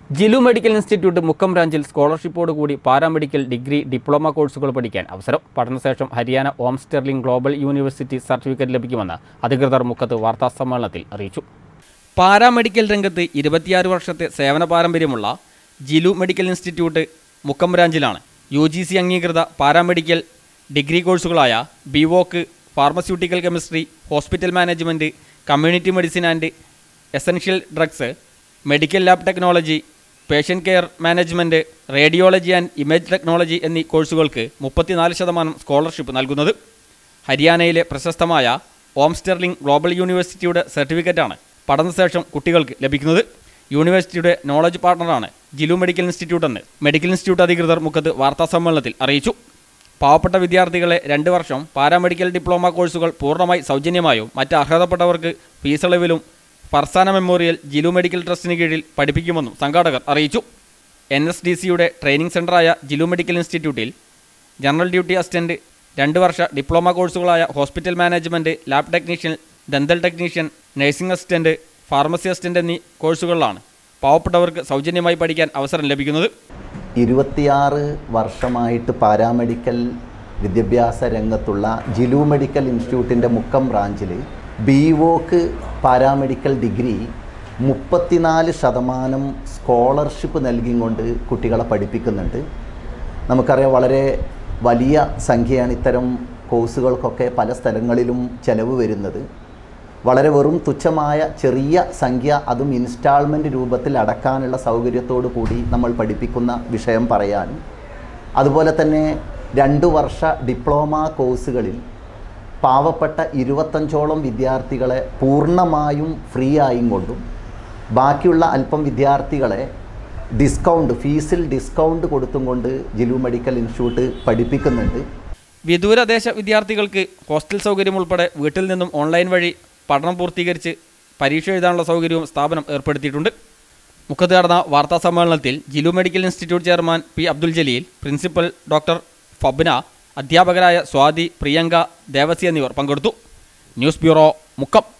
Jilu medical institute Mukkam ബ്രാഞ്ചിൽ സ്കോളർഷിപ്പോട് കൂടി paramedical degree diploma കോഴ്സുകൾ പഠിക്കാൻ അവസരം പഠനശേഷം Haryana Om sterling global university certificate ലഭിക്കുമെന്ന് അധികൃതർ മുക്കത്ത് വാർത്താസമ്മേളനത്തിൽ അറിയിച്ചു പാരാമെഡിക്കൽ രംഗത്ത് ഇരുപത്തിയാറ് വർഷത്തെ സേവന പാരമ്പര്യമുള്ള ജിലു മെഡിക്കൽ ഇൻസ്റ്റിറ്റ്യൂട്ട് മുക്കം ബ്രാഞ്ചിലാണ് യു ജി സി അംഗീകൃത പാരാമെഡിക്കൽ ഡിഗ്രി കോഴ്സുകളായ BVoc pharmaceutical chemistry hospital management community medicine and essential drugs medical lab technology patient care management radiology and image technology എന്നീ കോഴ്സുകൾക്ക് മുപ്പത്തിനാല് ശതമാനം സ്കോളർഷിപ്പ് നൽകുന്നത് ഹരിയാനയിലെ പ്രശസ്തമായ ഓം സ്റ്റെർലിംഗ് ഗ്ലോബൽ യൂണിവേഴ്സിറ്റിയുടെ സർട്ടിഫിക്കറ്റാണ് പഠനശേഷം കുട്ടികൾക്ക് ലഭിക്കുന്നത് യൂണിവേഴ്സിറ്റിയുടെ നോളജ് പാർട്ണറാണ് ജിലു മെഡിക്കൽ ഇൻസ്റ്റിറ്റ്യൂട്ട് എന്ന് മെഡിക്കൽ ഇൻസ്റ്റിറ്റ്യൂട്ട് അധികൃതർ മുഖത്ത് വാർത്താസമ്മേളനത്തിൽ അറിയിച്ചു പാവപ്പെട്ട വിദ്യാർത്ഥികളെ രണ്ട് വർഷം പാരാമെഡിക്കൽ ഡിപ്ലോമ കോഴ്സുകൾ പൂർണ്ണമായി സൗജന്യമായും മറ്റ് അർഹതപ്പെട്ടവർക്ക് ഫീസളവിലും ഫർസാന മെമ്മോറിയൽ ജിലു മെഡിക്കൽ ട്രസ്റ്റിന് കീഴിൽ പഠിപ്പിക്കുമെന്നും സംഘാടകർ അറിയിച്ചു എൻ എസ് ഡി സിയുടെ ട്രെയിനിംഗ് സെൻ്ററായ ജിലു മെഡിക്കൽ ഇൻസ്റ്റിറ്റ്യൂട്ടിൽ ജനറൽ ഡ്യൂട്ടി അസിസ്റ്റന്റ് രണ്ട് വർഷ ഡിപ്ലോമ കോഴ്സുകളായ hospital management lab technician dental technician nursing assistant pharmacy assistant എന്നീ കോഴ്സുകളിലാണ് പാവപ്പെട്ടവർക്ക് സൗജന്യമായി പഠിക്കാൻ അവസരം ലഭിക്കുന്നത് ഇരുപത്തിയാറ് വർഷമായിട്ട് പാരാമെഡിക്കൽ വിദ്യാഭ്യാസ രംഗത്തുള്ള ജിലു മെഡിക്കൽ ഇൻസ്റ്റിറ്റ്യൂട്ടിൻ്റെ മുക്കം ബ്രാഞ്ചിൽ ബി വോക്ക് പാരാമെഡിക്കൽ ഡിഗ്രി മുപ്പത്തിനാല് ശതമാനം സ്കോളർഷിപ്പ് നൽകിക്കൊണ്ട് കുട്ടികളെ പഠിപ്പിക്കുന്നുണ്ട് നമുക്കറിയാം വളരെ വലിയ സംഖ്യയാണ് ഇത്തരം കോഴ്സുകൾക്കൊക്കെ പല സ്ഥലങ്ങളിലും ചെലവ് വരുന്നത് വളരെ വെറും തുച്ഛമായ ചെറിയ സംഖ്യ അതും ഇൻസ്റ്റാൾമെൻറ്റ് രൂപത്തിൽ അടക്കാനുള്ള സൗകര്യത്തോടു കൂടി നമ്മൾ പഠിപ്പിക്കുന്ന വിഷയം പറയാനും അതുപോലെ തന്നെ രണ്ടു വർഷ ഡിപ്ലോമ കോഴ്സുകളിൽ പാവപ്പെട്ട ഇരുപത്തഞ്ചോളം വിദ്യാർത്ഥികളെ പൂർണ്ണമായും ഫ്രീ ആയും കൊണ്ടും ബാക്കിയുള്ള അല്പം വിദ്യാർത്ഥികളെ ഡിസ്കൗണ്ട് ഫീസിൽ ഡിസ്കൗണ്ട് കൊടുത്തും കൊണ്ട് ജിലു മെഡിക്കൽ ഇൻസ്റ്റിറ്റ്യൂട്ട് പഠിപ്പിക്കുന്നുണ്ട് വിദൂരദേശ വിദ്യാർത്ഥികൾക്ക് ഹോസ്റ്റൽ സൗകര്യം ഉൾപ്പെടെ വീട്ടിൽ നിന്നും ഓൺലൈൻ വഴി പഠനം പൂർത്തീകരിച്ച് പരീക്ഷ എഴുതാനുള്ള സൗകര്യവും സ്ഥാപനം ഏർപ്പെടുത്തിയിട്ടുണ്ട് മുഖത്ത് നടന്ന വാർത്താ സമ്മേളനത്തിൽ Jilu medical institute chairman P Abdul Jaleel principal doctor Fabna അധ്യാപകരായ സ്വാതി പ്രിയങ്ക ദേവസി എന്നിവർ പങ്കെടുത്തു ന്യൂസ് ബ്യൂറോ മുക്കം